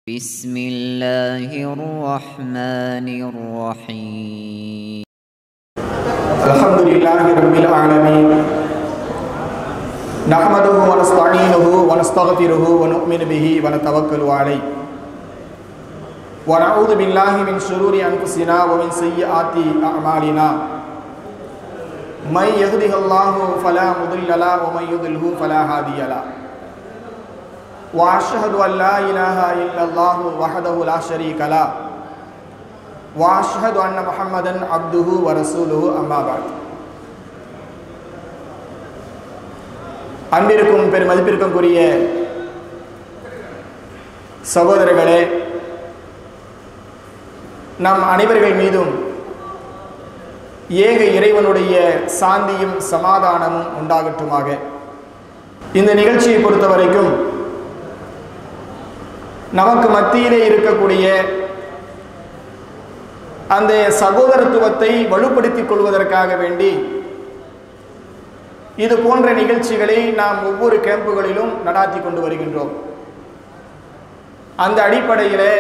بسم الله الرحمن الرحيم الحمد لله رب العالمين نحمده ونستعينه ونستغفره ونؤمن به ونتوكل عليه ونعوذ بالله من شرور انفسنا ومن سيئات اعمالنا من يهده الله فلا مضل له ومن يضلل فلا هادي له واشهد ان لا اله الا الله وحده لا شريك له واشهد ان محمدا عبده ورسوله اما بعد அன்பிற்கும் பெருமதிப்பிற்கும் கூறிய சகோதரர்களே நம் அனைவர்கள் மீதும் ஏக இறைவனுடைய சாந்தியும் சமாதானமும் உண்டாகட்டுமாக இந்த நிகழ்ச்சியை பொறுத்த வரைக்கும் நமக்கு மத்தியிலே இருக்கக்கூடிய அந்த சகோதரத்துவத்தை வலுப்படுத்திக் கொள்வதற்காக வேண்டி இது போன்ற நிகழ்ச்சிகளை நாம் ஒவ்வொரு கேம்புகளிலும் நடாத்தி கொண்டு வருகின்றோம் அந்த அடிப்படையில்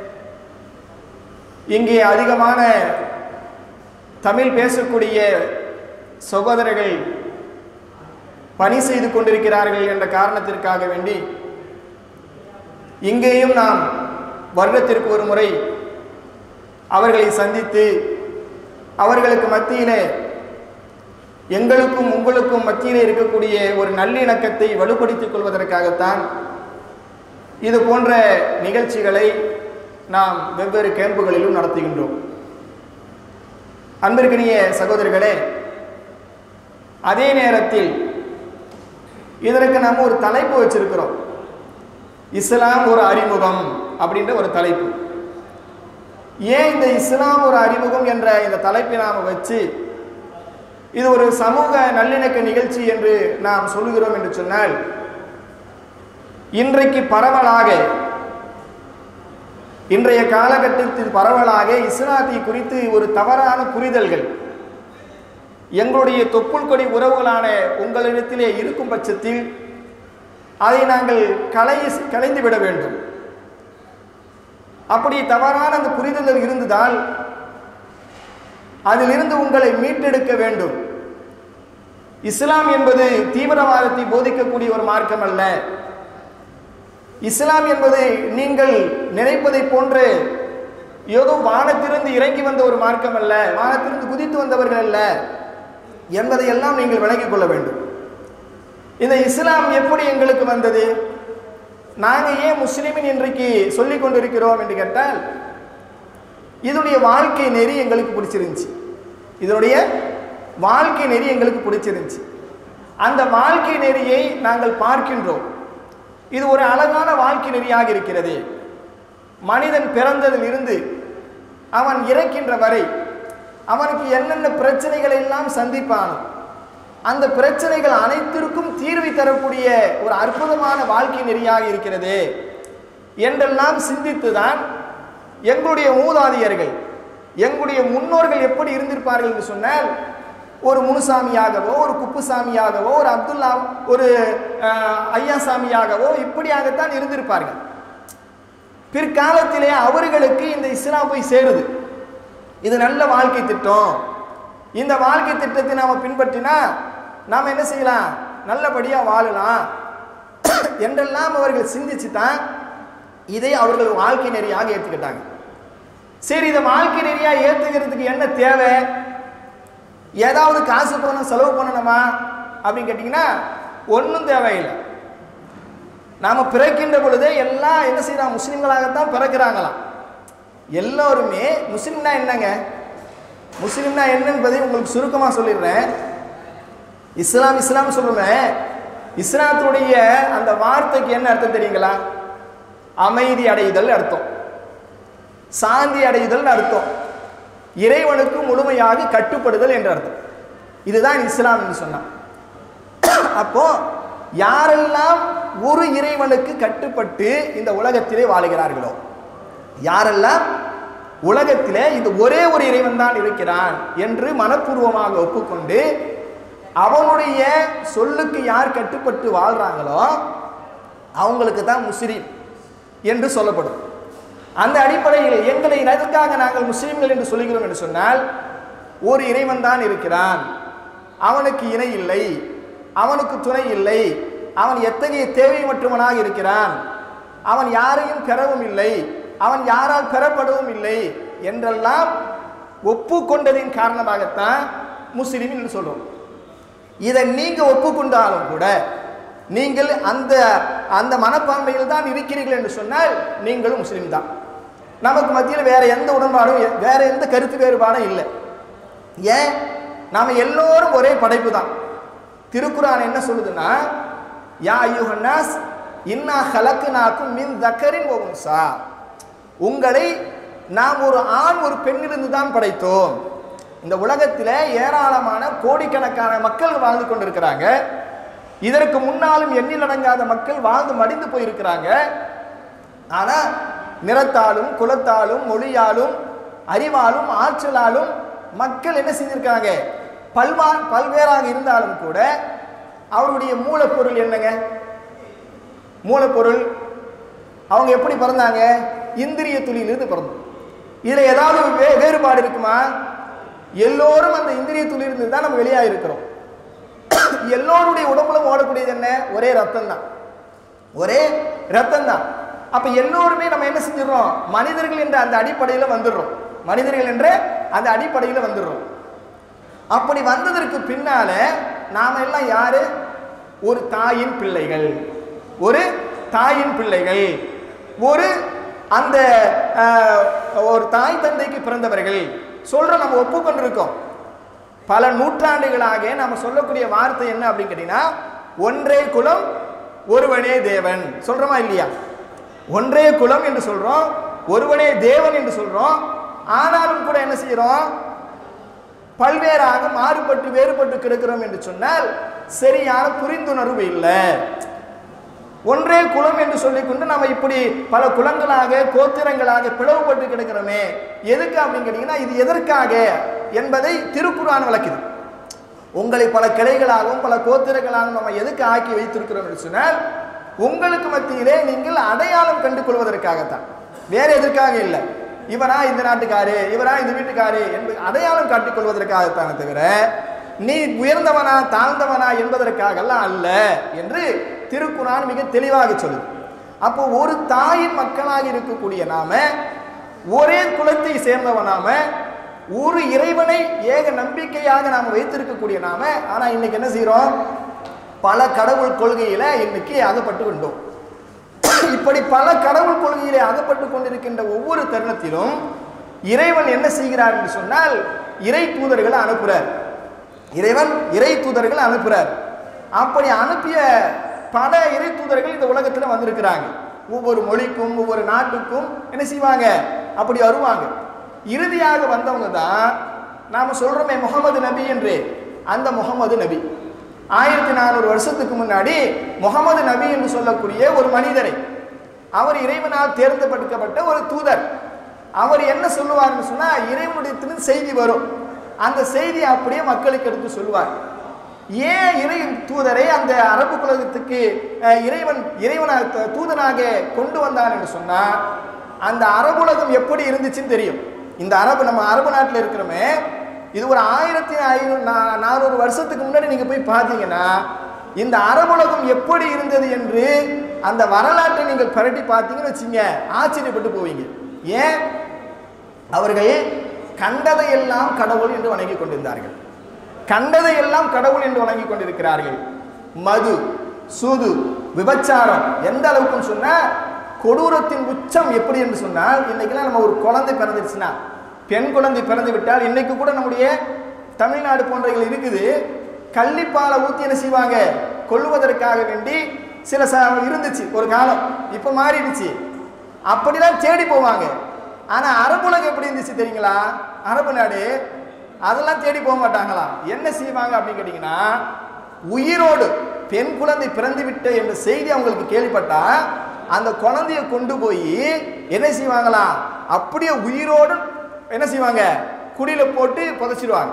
இங்கே அதிகமான தமிழ் பேசக்கூடிய சகோதரர்கள் பணி செய்து கொண்டிருக்கிறார்கள் என்ற காரணத்திற்காக வேண்டி இங்கேயும் நாம் வருடத்திற்கு ஒரு முறை அவர்களை சந்தித்து அவர்களுக்கு மத்தியிலே எங்களுக்கும் உங்களுக்கும் மத்தியிலே இருக்கக்கூடிய ஒரு நல்லிணக்கத்தை வலுப்படுத்திக் கொள்வதற்காகத்தான் இது போன்ற நிகழ்ச்சிகளை நாம் வெவ்வேறு கேம்புகளிலும் நடத்துகின்றோம் அன்பிற்கினிய சகோதரர்களே அதே நேரத்தில் இதற்கு நாம் ஒரு தலைப்பு வச்சிருக்கிறோம் இஸ்லாம் ஒரு அறிமுகம் அப்படின்ற ஒரு தலைப்பு ஏன் இந்த இஸ்லாம் ஒரு அறிமுகம் என்ற இந்த தலைப்பை நாம் வச்சு இது ஒரு சமூக நல்லிணக்க நிகழ்ச்சி என்று நாம் சொல்லுகிறோம் என்று சொன்னால் இன்றைக்கு பரவலாக இன்றைய காலகட்டத்தில் பரவலாக இஸ்லாத்தை குறித்து ஒரு தவறான புரிதல்கள் எங்களுடைய தொப்புள் கொடி உறவுகளான உங்களிடத்திலே இருக்கும் பட்சத்தில் அதை நாங்கள் கலை கலைந்து விட வேண்டும் அப்படி தவறான அந்த புரிதல் இருந்ததால் அதிலிருந்து உங்களை மீட்டெடுக்க வேண்டும் இஸ்லாம் என்பது தீவிரவாதத்தை போதிக்கக்கூடிய ஒரு மார்க்கம் அல்ல இஸ்லாம் என்பது நீங்கள் நினைப்பதை போன்று ஏதோ வானத்திலிருந்து இறங்கி வந்த ஒரு மார்க்கம் அல்ல வானத்திலிருந்து குதித்து வந்தவர்கள் அல்ல என்பதை எல்லாம் நீங்கள் விளங்கிக் கொள்ள வேண்டும் இந்த இஸ்லாம் எப்படி எங்களுக்கு வந்தது நாங்கள் ஏன் முஸ்லீமின் இன்றைக்கு சொல்லிக் கொண்டிருக்கிறோம் என்று கேட்டால் இதனுடைய வாழ்க்கை நெறி எங்களுக்கு பிடிச்சிருந்துச்சு இதனுடைய வாழ்க்கை நெறி எங்களுக்கு பிடிச்சிருந்துச்சு அந்த வாழ்க்கை நெறியை நாங்கள் பார்க்கின்றோம் இது ஒரு அழகான வாழ்க்கை நெறியாக இருக்கிறது மனிதன் பிறந்ததில் இருந்து அவன் இறக்கின்ற வரை அவனுக்கு என்னென்ன பிரச்சனைகளை எல்லாம் சந்திப்பானோ அந்த பிரச்சனைகள் அனைத்திற்கும் தீர்வை தரக்கூடிய ஒரு அற்புதமான வாழ்க்கை நெறியாக இருக்கிறது என்றெல்லாம் சிந்தித்துதான் எங்களுடைய மூதாதையர்கள் எங்களுடைய முன்னோர்கள் எப்படி இருந்திருப்பார்கள் என்று சொன்னால் ஒரு முனுசாமியாகவோ ஒரு குப்புசாமியாகவோ ஒரு அப்துல்லா ஒரு ஐயாசாமியாகவோ இப்படியாகத்தான் இருந்திருப்பார்கள் பிற்காலத்திலே அவர்களுக்கு இந்த இஸ்லாம் போய் சேருது இது நல்ல வாழ்க்கை திட்டம் இந்த வாழ்க்கை திட்டத்தை நாம் பின்பற்றினா நாம் என்ன செய்யலாம் நல்லபடியாக வாழலாம் என்றெல்லாம் அவர்கள் சிந்திச்சு தான் இதை அவர்கள் வாழ்க்கை நெறியாக ஏற்றுக்கிட்டாங்க சரி இதை வாழ்க்கை நெறியாக ஏற்றுக்கிறதுக்கு என்ன தேவை ஏதாவது காசு பணம் செலவு பண்ணணுமா அப்படின்னு கேட்டிங்கன்னா ஒன்றும் தேவையில்லை நாம் பிறக்கின்ற பொழுதே எல்லாம் என்ன செய்யலாம் முஸ்லீம்களாகத்தான் பிறக்கிறாங்களாம் எல்லோருமே முஸ்லீம்னா என்னங்க முஸ்லீம்னா என்ன என்பதை உங்களுக்கு சுருக்கமாக சொல்லிடுறேன் இஸ்லாம் இஸ்லாம் சொல்லுவேன் இஸ்லாத்துடைய அந்த வார்த்தைக்கு என்ன அர்த்தம் தெரியுங்களா அமைதி அடைதல் அர்த்தம் சாந்தி அடைதல் அர்த்தம் இறைவனுக்கு முழுமையாக கட்டுப்படுதல் என்ற அர்த்தம் இதுதான் இஸ்லாம் என்று சொன்னான் அப்போ யாரெல்லாம் ஒரு இறைவனுக்கு கட்டுப்பட்டு இந்த உலகத்திலே வாழுகிறார்களோ யாரெல்லாம் உலகத்திலே இந்த ஒரே ஒரு இறைவன் தான் இருக்கிறான் என்று மனப்பூர்வமாக ஒப்புக்கொண்டு அவனுடைய சொல்லுக்கு யார் கட்டுப்பட்டு வாழ்றாங்களோ அவங்களுக்கு தான் முஸ்லீம் என்று சொல்லப்படும் அந்த அடிப்படையில் எங்களை எதற்காக நாங்கள் முஸ்லீம்கள் என்று சொல்லுகிறோம் என்று சொன்னால் ஒரு இறைவன் தான் இருக்கிறான் அவனுக்கு இணை இல்லை அவனுக்கு துணை இல்லை அவன் எத்தகைய தேவையற்றவனாக இருக்கிறான் அவன் யாரையும் பெறவும் இல்லை அவன் யாரால் பெறப்படவும் இல்லை என்றெல்லாம் ஒப்புக்கொண்டதின் காரணமாகத்தான் முஸ்லீம் என்று சொல்றோம் இதை நீங்க ஒப்புக்கொண்டாலும் கூட நீங்கள் அந்த அந்த மனப்பான்மையில் தான் இருக்கிறீர்கள் என்று சொன்னால் நீங்களும் முஸ்லீம் தான் நமக்கு மத்தியில் வேற எந்த உடன்பாடும் எ- வேற எந்த கருத்து வேறுபாடும் இல்லை ஏன் நாம எல்லோரும் ஒரே படைப்பு தான் திருக்குறான் என்ன சொல்லுதுன்னா யா ஐயுஹன்னாஸ் இன்னா ஹலக்குனாக்கும் மின் தக்கரின் ஒகுன்சா உங்களை நாம் ஒரு ஆண் ஒரு பெண்ணிலிருந்து தான் படைத்தோம் இந்த உலகத்தில் ஏராளமான கோடிக்கணக்கான மக்கள் வாழ்ந்து கொண்டிருக்கிறாங்க இதற்கு முன்னாலும் எண்ணில் அடங்காத மக்கள் வாழ்ந்து மடிந்து போயிருக்கிறாங்க ஆனா நிறத்தாலும் குலத்தாலும் மொழியாலும் அறிவாலும் ஆற்றலாலும் மக்கள் என்ன செஞ்சிருக்காங்க பல்வா பல்வேறாக இருந்தாலும் கூட அவருடைய மூலப்பொருள் என்னங்க மூலப்பொருள் அவங்க எப்படி பிறந்தாங்க இந்திரிய துளியிலிருந்து பிறந்தோம் இதுல ஏதாவது வே வேறுபாடு இருக்குமா எல்லோரும் அந்த இந்திரிய துளியிலிருந்து தான் நம்ம வெளியாக இருக்கிறோம் எல்லோருடைய உடம்புல ஓடக்கூடியது என்ன ஒரே ரத்தம் தான் ஒரே ரத்தம் தான் அப்ப எல்லோருமே நம்ம என்ன செஞ்சிடறோம் மனிதர்கள் என்ற அந்த அடிப்படையில் வந்துடுறோம் மனிதர்கள் என்ற அந்த அடிப்படையில் வந்துடுறோம் அப்படி வந்ததற்கு பின்னால நாம எல்லாம் யாரு ஒரு தாயின் பிள்ளைகள் ஒரு தாயின் பிள்ளைகள் ஒரு அந்த ஆஹ், ஒரு தாய் தந்தைக்கு பிறந்தவர்கள் சொல்ற நம்ம ஒப்புக்கொண்டிருக்கோம் பல நூற்றாண்டுகளாக நாம சொல்லக்கூடிய வார்த்தை என்ன அப்படின்னு கேட்டீங்கன்னா ஒன்றே குலம் ஒருவனே தேவன் சொல்றோமா இல்லையா ஒன்றே குலம் என்று சொல்றோம் ஒருவனே தேவன் என்று சொல்றோம் ஆனாலும் கூட என்ன செய்யறோம் பல்வேறாக மாறுபட்டு வேறுபட்டு கிடக்கிறோம் என்று சொன்னால் சரியான புரிந்துணர்வு இல்லை ஒன்றே குலம் என்று சொல்லிக்கொண்டு நம்ம இப்படி பல குலங்களாக கோத்திரங்களாக பிளவுபட்டு கிடக்கிறோமே எதுக்கு அப்படின்னு கேட்டீங்கன்னா இது எதற்காக என்பதை திருக்குறான் விளக்குது உங்களை பல கிளைகளாகவும் பல கோத்திரங்களாகவும் நம்ம எதுக்கு ஆக்கி வைத்திருக்கிறோம் என்று சொன்னால் உங்களுக்கு மத்தியிலே நீங்கள் அடையாளம் கண்டு கொள்வதற்காகத்தான் வேற எதற்காக இல்லை இவரா இந்த நாட்டுக்காரு இவரா இந்த வீட்டுக்காரு என்பது அடையாளம் காட்டிக் கொள்வதற்காகத்தானே தவிர நீ உயர்ந்தவனா தாழ்ந்தவனா என்பதற்காகலாம் அல்ல என்று திருக்குறான் மிக தெளிவாக சொல்லுது அப்போ ஒரு தாயின் மக்களாக இருக்கக்கூடிய நாம ஒரே குலத்தை சேர்ந்தவன் நாம ஒரு இறைவனை ஏக நம்பிக்கையாக நாம வைத்திருக்கக்கூடிய நாம ஆனா இன்னைக்கு என்ன செய்றோம் பல கடவுள் கொள்கையில இன்னைக்கு அகப்பட்டு கொண்டோம் இப்படி பல கடவுள் கொள்கையிலே அகப்பட்டு கொண்டிருக்கின்ற ஒவ்வொரு தருணத்திலும் இறைவன் என்ன செய்கிறார் என்று சொன்னால் இறை தூதர்களை அனுப்புறார் இறைவன் இறை தூதர்களை அனுப்புறார் அப்படி அனுப்பிய பல இறை தூதர்கள் இந்த உலகத்தில் வந்திருக்கிறாங்க ஒவ்வொரு மொழிக்கும் ஒவ்வொரு நாட்டுக்கும் என்ன செய்வாங்க அப்படி வருவாங்க இறுதியாக வந்தவங்க தான் நாம் சொல்றோமே முகமது நபி என்று அந்த முகமது நபி ஆயிரத்தி நானூறு வருஷத்துக்கு முன்னாடி முகமது நபி என்று சொல்லக்கூடிய ஒரு மனிதரை அவர் இறைவனால் தேர்ந்தெடுக்கப்பட்ட ஒரு தூதர் அவர் என்ன சொல்லுவார்னு சொன்னா இறைவனுடைய செய்தி வரும் அந்த செய்தியை அப்படியே மக்களுக்கு எடுத்து சொல்லுவார் ஏன் இறை தூதரை அந்த அரபு குலகத்துக்கு அஹ், இறைவன் இறைவனாக த- தூதனாக கொண்டு வந்தான் என்று சொன்னா அந்த அரபுலகம் எப்படி இருந்துச்சுன்னு தெரியும் இந்த அரபு நம்ம அரபு நாட்டில் இருக்கிறோமே இது ஒரு ஆயிரத்தி ஐநூறு நா- நானூறு வருஷத்துக்கு முன்னாடி நீங்க போய் பார்த்தீங்கன்னா இந்த அரபுலகம் எப்படி இருந்தது என்று அந்த வரலாற்றை நீங்கள் பரட்டி பார்த்தீங்கன்னு வச்சுங்க ஆச்சரியப்பட்டு போவீங்க ஏன் அவர்கள் கண்டதையெல்லாம் கடவுள் என்று வணங்கி கொண்டிருந்தார்கள் கண்டதையெல்லாம் கடவுள் என்று வணங்கி கொண்டிருக்கிறார்கள் மது சூது விபச்சாரம் எந்த அளவுக்குன்னு சொன்னா கொடூரத்தின் உச்சம் எப்படி என்று சொன்னால் இன்னைக்கெல்லாம் நம்ம ஒரு குழந்தை பிறந்துருச்சுன்னா பெண் குழந்தை பிறந்து விட்டால் இன்னைக்கு கூட நம்முடைய தமிழ்நாடு போன்றவைகள் இருக்குது கள்ளிப்பாலை ஊத்தி என்ன செய்வாங்க கொள்வதற்காக வேண்டி சில ச இருந்துச்சு ஒரு காலம் இப்போ மாறிடுச்சு அப்படிலாம் தேடி போவாங்க ஆனா அரபுலகம் எப்படி இருந்துச்சு தெரியுங்களா அரபு நாடு அதெல்லாம் தேடி போக மாட்டாங்களாம் என்ன செய்வாங்க அப்படின்னு கேட்டீங்கன்னா உயிரோடு பெண் குழந்தை பிறந்து விட்ட என்ற செய்தி அவங்களுக்கு கேள்விப்பட்டா அந்த குழந்தைய கொண்டு போய் என்ன செய்வாங்களாம் அப்படியே உயிரோடு என்ன செய்வாங்க குடியில போட்டு புதைச்சிடுவாங்க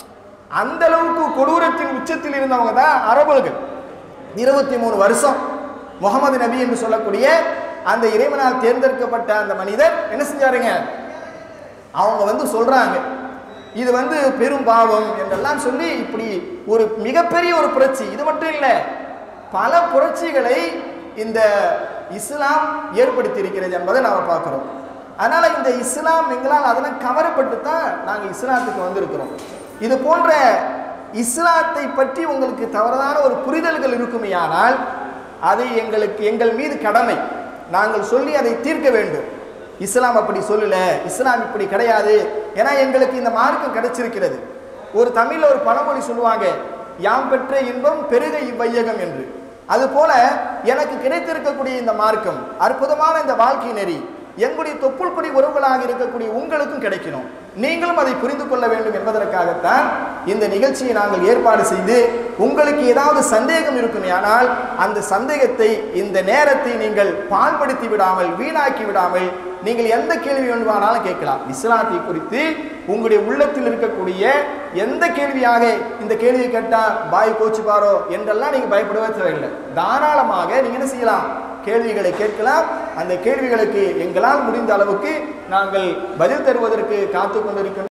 அந்த அளவுக்கு கொடூரத்தின் உச்சத்தில் இருந்தவங்க தான் அரபுகள் இருபத்தி மூணு வருஷம் முகமது நபி என்று சொல்லக்கூடிய அந்த இறைவனால் தேர்ந்தெடுக்கப்பட்ட அந்த மனிதர் என்ன செஞ்சாருங்க அவங்க வந்து சொல்றாங்க இது வந்து பெரும் பாவம் என்றெல்லாம் சொல்லி இப்படி ஒரு மிகப்பெரிய ஒரு புரட்சி இது மட்டும் இல்லை பல புரட்சிகளை இந்த இஸ்லாம் ஏற்படுத்தி இருக்கிறது என்பதை நாம் பார்க்கிறோம் அதனால இந்த இஸ்லாம் எங்களால் அதெல்லாம் கவரப்பட்டு தான் நாங்கள் இஸ்லாத்துக்கு வந்திருக்கிறோம் இது போன்ற இஸ்லாத்தை பற்றி உங்களுக்கு தவறான ஒரு புரிதல்கள் இருக்குமேயானால் அதை எங்களுக்கு எங்கள் மீது கடமை நாங்கள் சொல்லி அதை தீர்க்க வேண்டும் இஸ்லாம் அப்படி சொல்லல இஸ்லாம் இப்படி கிடையாது ஏன்னா எங்களுக்கு இந்த மார்க்கம் கிடைச்சிருக்கிறது ஒரு தமிழ்ல ஒரு பழமொழி சொல்லுவாங்க யாம் பெற்ற இன்பம் பெருக இவ்வையகம் என்று அதுபோல எனக்கு கிடைத்திருக்கக்கூடிய இந்த மார்க்கம் அற்புதமான இந்த வாழ்க்கை நெறி எங்களுடைய தொப்புள் கொடி உறவுகளாக இருக்கக்கூடிய உங்களுக்கும் கிடைக்கணும் நீங்களும் அதை புரிந்து கொள்ள வேண்டும் என்பதற்காகத்தான் இந்த நிகழ்ச்சியை நாங்கள் ஏற்பாடு செய்து உங்களுக்கு ஏதாவது சந்தேகம் இருக்குமேயானால் அந்த சந்தேகத்தை இந்த நேரத்தை நீங்கள் பால்படுத்தி விடாமல் வீணாக்கி விடாமல் நீங்கள் எந்த கேள்வி வேண்டுமானாலும் கேட்கலாம் இஸ்லாத்தை குறித்து உங்களுடைய உள்ளத்தில் இருக்கக்கூடிய எந்த கேள்வியாக இந்த கேள்வியை கேட்டால் பாய் கோச்சுப்பாரோ என்றெல்லாம் நீங்கள் பயப்படவே தேவையில்லை தாராளமாக நீங்கள் என்ன செய்யலாம் கேள்விகளை கேட்கலாம் அந்த கேள்விகளுக்கு எங்களால் முடிந்த அளவுக்கு நாங்கள் பதில் தருவதற்கு காத்து கொண்டிருக்கின்றோம்